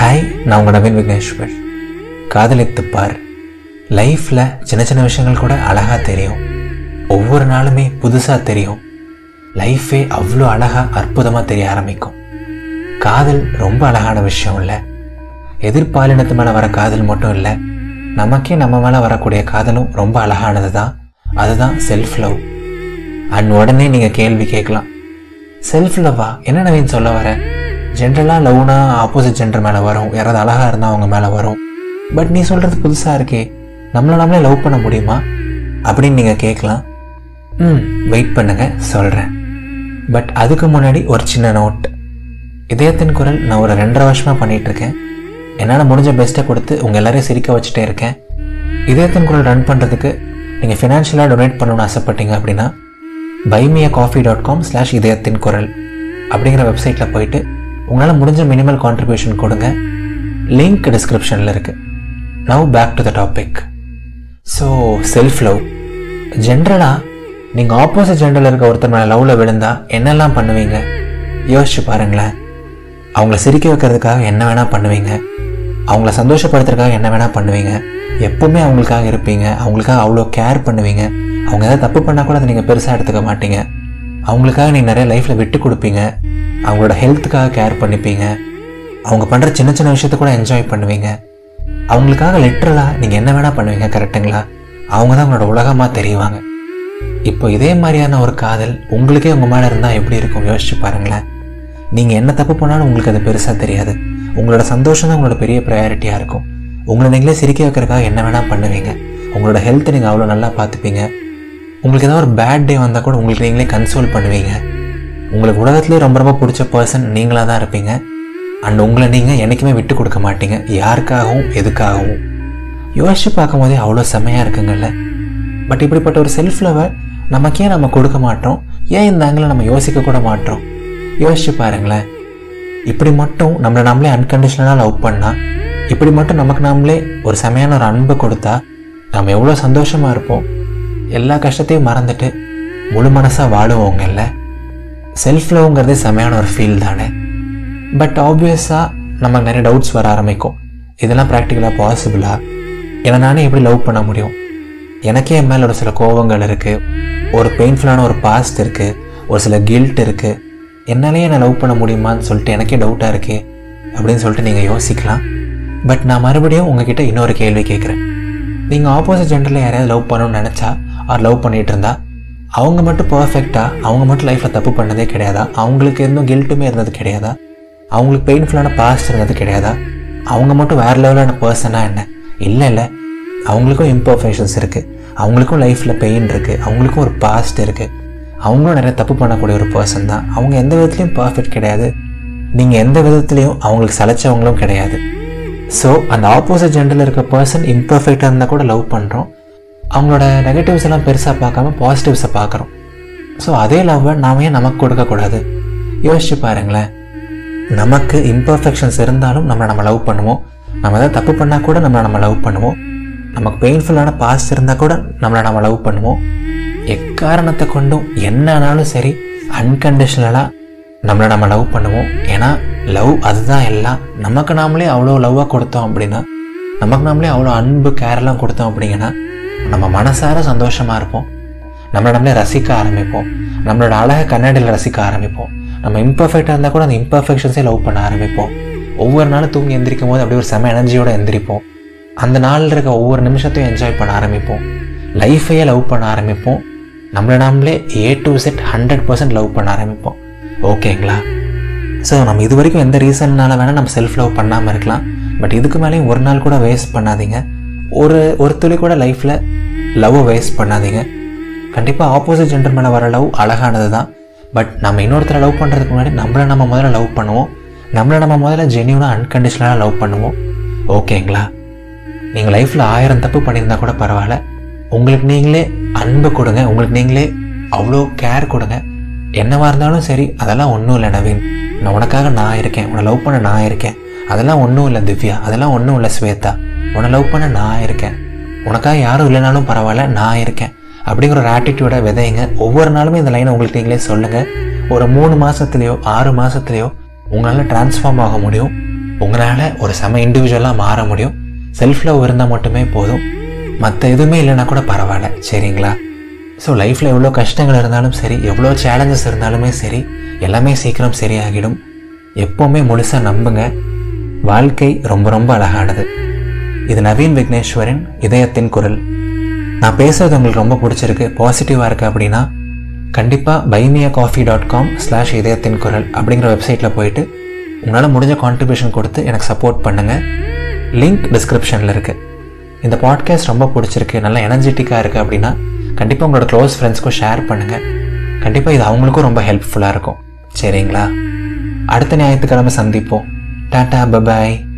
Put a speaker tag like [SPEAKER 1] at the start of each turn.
[SPEAKER 1] hi நான் உங்கள் நவீன் விக்னேஸ்வர் காதலித்து பார் லைஃப்பில் சின்ன சின்ன விஷயங்கள் கூட அழகாக தெரியும் ஒவ்வொரு நாளுமே புதுசாக தெரியும் லைஃபே அவ்வளோ அழகாக அற்புதமாக தெரிய ஆரம்பிக்கும் காதல் ரொம்ப அழகான விஷயம் இல்லை எதிர்பாலினத்து மேலே வர காதல் மட்டும் இல்லை நமக்கே நம்ம மேலே வரக்கூடிய காதலும் ரொம்ப அழகானது தான் அதுதான் செல்ஃப் லவ் அண்ட் உடனே நீங்கள் கேள்வி கேட்கலாம் செல்ஃப் லவ்வா என்ன நவீன் சொல்ல வர ஜென்ரலாக லவ்னா ஆப்போசிட் ஜெண்டர் மேலே வரும் யாராவது அழகாக இருந்தால் அவங்க மேலே வரும் பட் நீ சொல்கிறது புதுசாக இருக்கே நம்மளை நம்மளே லவ் பண்ண முடியுமா அப்படின்னு நீங்கள் கேட்கலாம் ம் வெயிட் பண்ணுங்க சொல்கிறேன் பட் அதுக்கு முன்னாடி ஒரு சின்ன நோட் இதயத்தின் குரல் நான் ஒரு ரெண்டரை வருஷமாக பண்ணிகிட்ருக்கேன் என்னால் முடிஞ்ச பெஸ்ட்டை கொடுத்து உங்கள் எல்லாரையும் சிரிக்க வச்சுட்டே இருக்கேன் இதயத்தின் குரல் ரன் பண்ணுறதுக்கு நீங்கள் ஃபினான்ஷியலாக டொனேட் பண்ணணும்னு ஆசைப்பட்டீங்க அப்படின்னா buy me a coffee dot com slash இதயத்தின் குரல் அப்படிங்கிற வெப்சைட்டில் போயிட்டு உங்களால் முடிஞ்ச மினிமல் கான்ட்ரிபியூஷன் கொடுங்க லிங்க் டிஸ்கிரிப்ஷனில் இருக்குது now back to the topic so self love ஜென்ரலாக நீங்கள் ஆப்போசிட் ஜெண்டரில் இருக்க ஒருத்தர் மேலே லவ்வில் விழுந்தா என்னெல்லாம் பண்ணுவீங்க யோசிச்சு பாருங்களேன் அவங்கள சிரிக்க வைக்கிறதுக்காக என்ன வேணால் பண்ணுவீங்க அவங்கள சந்தோஷப்படுத்துறதுக்காக என்ன வேணால் பண்ணுவீங்க எப்பவுமே அவங்களுக்காக இருப்பீங்க அவங்களுக்காக அவ்வளோ கேர் பண்ணுவீங்க அவங்க ஏதாவது தப்பு பண்ணால் கூட அதை நீங்கள் பெருசாக எடுத்துக்க மாட்டீங்க அவங்களுக்காக நீங்கள் நிறைய லைஃப்பில் விட்டு கொடுப்பீங்க அவங்களோட ஹெல்த்துக்காக கேர் பண்ணிப்பீங்க அவங்க பண்ணுற சின்ன சின்ன விஷயத்த கூட என்ஜாய் பண்ணுவீங்க அவங்களுக்காக லிட்ரலாக நீங்கள் என்ன வேணால் பண்ணுவீங்க கரெக்டுங்களா அவங்க தான் உங்களோட உலகமாக தெரியுவாங்க இப்போ இதே மாதிரியான ஒரு காதல் உங்களுக்கே உங்கள் மேலே இருந்தால் எப்படி இருக்கும் யோசிச்சு பாருங்களேன் நீங்கள் என்ன தப்பு பண்ணாலும் உங்களுக்கு அது பெருசாக தெரியாது உங்களோட சந்தோஷம் தான் உங்களோட பெரிய ப்ரையாரிட்டியாக இருக்கும் உங்களை நீங்களே சிரிக்க வைக்கிறதுக்காக என்ன வேணால் பண்ணுவீங்க உங்களோட ஹெல்த்தை நீங்கள் அவ்வளோ நல்லா பார்த்துப்பீங்க உங்களுக்கு ஏதாவது ஒரு பேட் டே வந்தால் கூட உங்களுக்கு நீங்களே கன்சோல் பண்ணுவீங்க உங்களுக்கு உலகத்துலேயே ரொம்ப ரொம்ப பிடிச்ச பர்சன் நீங்களாக தான் இருப்பீங்க அண்ட் உங்களை நீங்கள் என்றைக்குமே விட்டு கொடுக்க மாட்டீங்க யாருக்காகவும் எதுக்காகவும் யோசிச்சு பார்க்கும் போதே அவ்வளோ செம்மையாக இருக்குங்கல்ல பட் இப்படிப்பட்ட ஒரு செல்ஃப் லவை நமக்கே நம்ம கொடுக்க மாட்டோம் ஏன் இந்த ஆங்கிள் நம்ம யோசிக்க கூட மாட்டோம் யோசிச்சு பாருங்களேன் இப்படி மட்டும் நம்மளை நம்மளே அன்கண்டிஷனலாக லவ் பண்ணால் இப்படி மட்டும் நமக்கு நாமளே ஒரு செமையான ஒரு அன்பை கொடுத்தா நம்ம எவ்வளோ சந்தோஷமாக இருப்போம் எல்லா கஷ்டத்தையும் மறந்துட்டு முழு மனசாக வாழுவோங்கல்ல செல்ஃப் லவ்ங்கிறதே செமையான ஒரு ஃபீல் தானே பட் ஆப்வியஸாக நமக்கு நிறைய டவுட்ஸ் வர ஆரம்பிக்கும் இதெல்லாம் ப்ராக்டிக்கலாக பாசிபிளா ஏன்னா நானே எப்படி லவ் பண்ண முடியும் எனக்கே என் மேலே ஒரு சில கோபங்கள் இருக்குது ஒரு பெயின்ஃபுல்லான ஒரு பாஸ்ட் இருக்குது ஒரு சில கில்ட் இருக்குது என்னாலேயே என்னை லவ் பண்ண முடியுமான்னு சொல்லிட்டு எனக்கே டவுட்டாக இருக்கே அப்படின்னு சொல்லிட்டு நீங்கள் யோசிக்கலாம் பட் நான் மறுபடியும் உங்ககிட்ட இன்னொரு கேள்வி கேட்குறேன் நீங்கள் ஆப்போசிட் ஜெண்டரில் யாரையாவது லவ் பண்ணணும்னு நினச்சா ஆர் லவ் பண்ணிகிட்டு இருந்தா அவங்க மட்டும் பர்ஃபெக்டாக அவங்க மட்டும் லைஃப்பில் தப்பு பண்ணதே கிடையாதா அவங்களுக்கு எதுவும் கில்ட்டுமே இருந்தது கிடையாதா அவங்களுக்கு பெயின்ஃபுல்லான பாஸ்ட் இருந்தது கிடையாதா அவங்க மட்டும் வேறு லெவலான பர்சனாக என்ன இல்லை இல்லை அவங்களுக்கும் இம்பர்ஃபெக்ஷன்ஸ் இருக்குது அவங்களுக்கும் லைஃப்பில் பெயின் இருக்குது அவங்களுக்கும் ஒரு பாஸ்ட் இருக்குது அவங்களும் நிறைய தப்பு பண்ணக்கூடிய ஒரு பர்சன் தான் அவங்க எந்த விதத்துலையும் பர்ஃபெக்ட் கிடையாது நீங்கள் எந்த விதத்துலையும் அவங்களுக்கு சலைச்சவங்களும் கிடையாது ஸோ அந்த ஆப்போசிட் ஜெண்டரில் இருக்க பர்சன் இம்பர்ஃபெக்டாக இருந்தால் கூட லவ் பண்ணுறோம் அவங்களோட நெகட்டிவ்ஸ் எல்லாம் பெருசாக பார்க்காம பாசிட்டிவ்ஸை பார்க்குறோம் ஸோ அதே லவ்வை நாம ஏன் நமக்கு கொடுக்கக்கூடாது யோசிச்சு பாருங்களேன் நமக்கு இம்பர்ஃபெக்ஷன்ஸ் இருந்தாலும் நம்மளை நம்ம லவ் பண்ணுவோம் நம்ம ஏதாவது தப்பு பண்ணால் கூட நம்மளை நம்ம லவ் பண்ணுவோம் நமக்கு பெயின்ஃபுல்லான பாஸ்ட் இருந்தால் கூட நம்மளை நம்ம லவ் பண்ணுவோம் எக்காரணத்தை கொண்டும் என்ன ஆனாலும் சரி அன்கண்டிஷனலாக நம்மளை நம்ம லவ் பண்ணுவோம் ஏன்னா லவ் அதுதான் எல்லாம் நமக்கு நாமளே அவ்வளோ லவ்வாக கொடுத்தோம் அப்படின்னா நமக்கு நாமளே அவ்வளோ அன்பு கேர்லாம் கொடுத்தோம் அப்படிங்கன்னா நம்ம மனசார சந்தோஷமாக இருப்போம் நம்மளை நம்மளே ரசிக்க ஆரம்பிப்போம் நம்மளோட அழகை கண்ணாடியில் ரசிக்க ஆரம்பிப்போம் நம்ம இம்பர்ஃபெக்டாக இருந்தால் கூட அந்த இம்பர்ஃபெக்ஷன்ஸே லவ் பண்ண ஆரம்பிப்போம் ஒவ்வொரு நாளும் தூங்கி எந்திரிக்கும் போது அப்படியே ஒரு செம எனர்ஜியோடு எந்திரிப்போம் அந்த நாளில் இருக்க ஒவ்வொரு நிமிஷத்தையும் என்ஜாய் பண்ண ஆரம்பிப்போம் லைஃபையே லவ் பண்ண ஆரம்பிப்போம் நம்மளை நாமளே A to Z hundred percent love பண்ண ஆரம்பிப்போம் ஓகேங்களா ஸோ நம்ம இது வரைக்கும் எந்த ரீசன்னால வேணால் நம்ம செல்ஃப் லவ் பண்ணாமல் இருக்கலாம் பட் இதுக்கு மேலேயும் ஒரு நாள் கூட வேஸ்ட் பண்ணாதீங்க ஒரு ஒரு துளி கூட லைஃப்பில் லவ்வை வேஸ்ட் பண்ணாதீங்க கண்டிப்பாக ஆப்போசிட் ஜெண்டர் மேலே வர லவ் அழகானது தான் பட் நம்ம இன்னொருத்தரை லவ் பண்ணுறதுக்கு முன்னாடி நம்மளை நம்ம முதல்ல லவ் பண்ணுவோம் நம்மளை நம்ம முதல்ல ஜென்யூனாக அன்கண்டிஷனலாக லவ் பண்ணுவோம் ஓகேங்களா நீங்கள் லைஃப்பில் ஆயிரம் தப்பு பண்ணியிருந்தா கூட பரவாயில்ல உங்களுக்கு நீங்களே அன்பு கொடுங்க உங்களுக்கு நீங்களே அவ்வளோ கேர் கொடுங்க என்னவா இருந்தாலும் சரி அதெல்லாம் ஒன்றும் இல்லை நவீன் நான் உனக்காக நான் இருக்கேன் உன்னை லவ் பண்ண நான் இருக்கேன் அதெல்லாம் ஒன்றும் இல்லை திவ்யா அதெல்லாம் ஒன்றும் இல்லை ஸ்வேதா உன்னை லவ் பண்ண நான் இருக்கேன் உனக்காக யாரும் இல்லைனாலும் பரவாயில்ல நான் இருக்கேன் அப்படிங்கிற ஒரு ஆட்டிடியூட விதைங்க ஒவ்வொரு நாளுமே இந்த லைனை உங்களுக்கு நீங்களே சொல்லுங்கள் ஒரு மூணு மாதத்துலேயோ ஆறு மாதத்துலேயோ உங்களால் டிரான்ஸ்ஃபார்ம் ஆக முடியும் உங்களால் ஒரு செம இண்டிவிஜுவலாக மாற முடியும் செல்ஃப் லவ் இருந்தால் மட்டுமே போதும் மற்ற எதுவுமே இல்லைன்னா கூட பரவாயில்ல சரிங்களா ஸோ லைஃப்பில் எவ்வளோ கஷ்டங்கள் இருந்தாலும் சரி எவ்வளோ சேலஞ்சஸ் இருந்தாலுமே சரி எல்லாமே சீக்கிரம் சரியாகிடும் எப்போவுமே முழுசாக நம்புங்க வாழ்க்கை ரொம்ப ரொம்ப அழகானது இது நவீன் விக்னேஸ்வரின் இதயத்தின் குரல் நான் பேசுறது உங்களுக்கு ரொம்ப பிடிச்சிருக்கு பாசிட்டிவாக இருக்குது அப்படின்னா கண்டிப்பாக buy me a coffee dot com slash இதயத்தின் குரல் அப்படிங்கிற வெப்சைட்டில் போயிட்டு உங்களால் முடிஞ்ச கான்ட்ரிபியூஷன் கொடுத்து எனக்கு சப்போர்ட் பண்ணுங்கள் லிங்க் டிஸ்கிரிப்ஷனில் இருக்குது இந்த பாட்காஸ்ட் ரொம்ப பிடிச்சிருக்கு நல்லா எனர்ஜெட்டிக்காக இருக்குது அப்படின்னா கண்டிப்பாக உங்களோட க்ளோஸ் ஃப்ரெண்ட்ஸ்க்கும் ஷேர் பண்ணுங்கள் கண்டிப்பாக இது அவங்களுக்கும் ரொம்ப ஹெல்ப்ஃபுல்லாக இருக்கும் சரிங்களா அடுத்த ஞாயிற்றுக்கிழமை சந்திப்போம் டாட்டா பபாய்